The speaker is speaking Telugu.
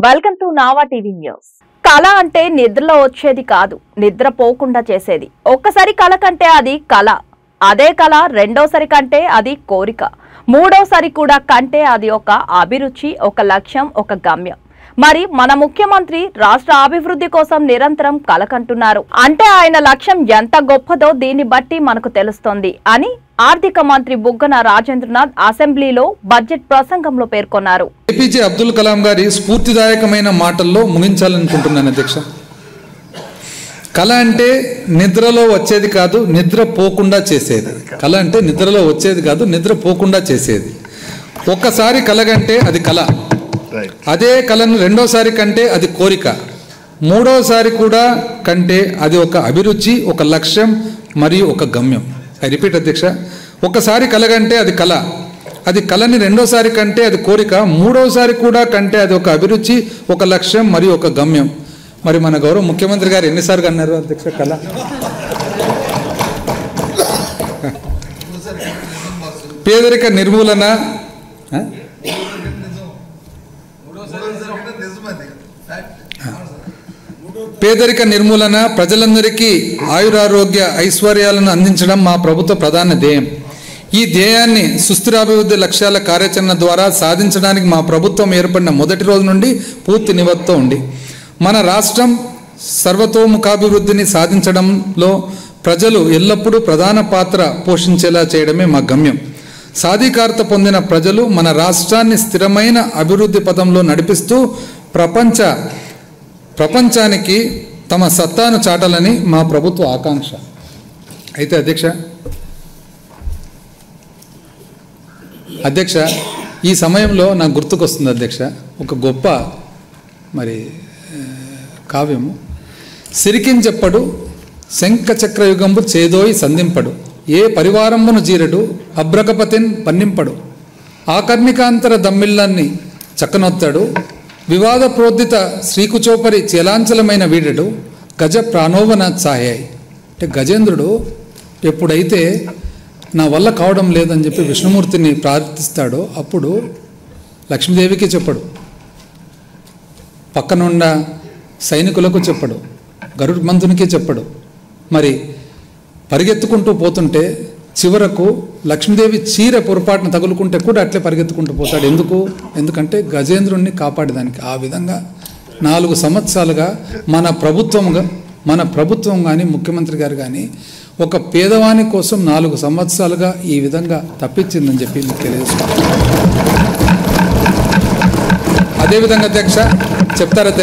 వెల్కమ్ టు నావా టీవీ న్యూస్ కళ అంటే నిద్రలో వచ్చేది కాదు నిద్ర పోకుండా చేసేది ఒక్కసారి కళ కంటే అది కళ అదే కళ రెండోసారి కంటే అది కోరిక మూడోసారి కూడా కంటే అది ఒక అభిరుచి ఒక లక్ష్యం ఒక గమ్యం మరి మన ముఖ్యమంత్రి రాష్ట్ర అభివృద్ధి కోసం నిరంతరం కలకంటున్నారు అంటే ఆయన లక్ష్యం ఎంత గొప్పదో దీన్ని బట్టి మనకు తెలుస్తోంది అని ఆర్థిక మంత్రి బుగ్గన రాజేంద్రనాథ్ అసెంబ్లీలో బడ్జెట్ ప్రసంగంలో పేర్కొన్నారు ఏపీజే అబ్దుల్ కలాం గారి స్ఫూర్తిదాయకమైన మాటల్లో ముగించాలనుకుంటున్నాను అధ్యక్ష కళ అంటే నిద్రలో వచ్చేది కాదు నిద్ర పోకుండా చేసేది కళ అంటే నిద్రలో వచ్చేది కాదు నిద్ర పోకుండా చేసేది ఒక్కసారి కలగంటే అది కళ అదే కళను రెండోసారి కంటే అది కోరిక మూడోసారి కూడా కంటే అది ఒక అభిరుచి ఒక లక్ష్యం మరియు ఒక గమ్యం ఐ రిపీట్ అధ్యక్ష ఒకసారి కలగంటే అది కళ అది కళని రెండోసారి కంటే అది కోరిక మూడోసారి కూడా కంటే అది ఒక అభిరుచి ఒక లక్ష్యం మరియు ఒక గమ్యం మరి మన గౌరవ ముఖ్యమంత్రి గారు ఎన్నిసార్లు అన్నారు అధ్యక్ష కళ పేదరిక నిర్మూలన ఆ? పేదరిక నిర్మూలన ప్రజలందరికీ ఆయురారోగ్య ఐశ్వర్యాలను అందించడం మా ప్రభుత్వ ప్రధాన ధ్యేయం ఈ ధ్యేయాన్ని సుస్థిరాభివృద్ధి లక్ష్యాల కార్యాచరణ ద్వారా సాధించడానికి మా ప్రభుత్వం ఏర్పడిన మొదటి రోజు నుండి పూర్తి నిబద్ధత ఉంది మన రాష్ట్రం సర్వతోముఖాభివృద్ధిని సాధించడంలో ప్రజలు ఎల్లప్పుడూ ప్రధాన పాత్ర పోషించేలా చేయడమే మా గమ్యం సాధికారత పొందిన ప్రజలు మన రాష్ట్రాన్ని స్థిరమైన అభివృద్ధి పథంలో నడిపిస్తూ ప్రపంచ ప్రపంచానికి తమ సత్తాను చాటాలని మా ప్రభుత్వ ఆకాంక్ష అయితే అధ్యక్ష అధ్యక్ష ఈ సమయంలో నాకు గుర్తుకొస్తుంది అధ్యక్ష ఒక గొప్ప మరి ఆ, కావ్యము సిరికించెప్పడు శంఖ చక్రయుగంబు చేదోయి సంధింపడు ఏ పరివారంబును జీరడు అబ్రకపతిన్ పన్నింపడు ఆకర్ణికాంతర దమ్మిళ్ళాన్ని చక్కనొత్తాడు వివాద ప్రోద్ధిత శ్రీకుచోపరి చేలాంచలమైన వీడడు గజ ప్రాణోవన ఛాయాయి అంటే గజేంద్రుడు ఎప్పుడైతే నా వల్ల కావడం లేదని చెప్పి విష్ణుమూర్తిని ప్రార్థిస్తాడో అప్పుడు లక్ష్మీదేవికి చెప్పడు పక్కనున్న సైనికులకు చెప్పడు గరుడ్మంతునికి చెప్పడు మరి పరిగెత్తుకుంటూ పోతుంటే చివరకు లక్ష్మీదేవి చీర పొరపాటున తగులుకుంటే కూడా అట్లే పరిగెత్తుకుంటూ పోతాడు ఎందుకు ఎందుకంటే గజేంద్రుణ్ణి కాపాడేదానికి ఆ విధంగా నాలుగు సంవత్సరాలుగా మన ప్రభుత్వంగా మన ప్రభుత్వం కానీ ముఖ్యమంత్రి గారు కానీ ఒక పేదవాని కోసం నాలుగు సంవత్సరాలుగా ఈ విధంగా తప్పించిందని చెప్పి మీకు తెలియజేస్తున్నాను అదేవిధంగా అధ్యక్ష చెప్తారా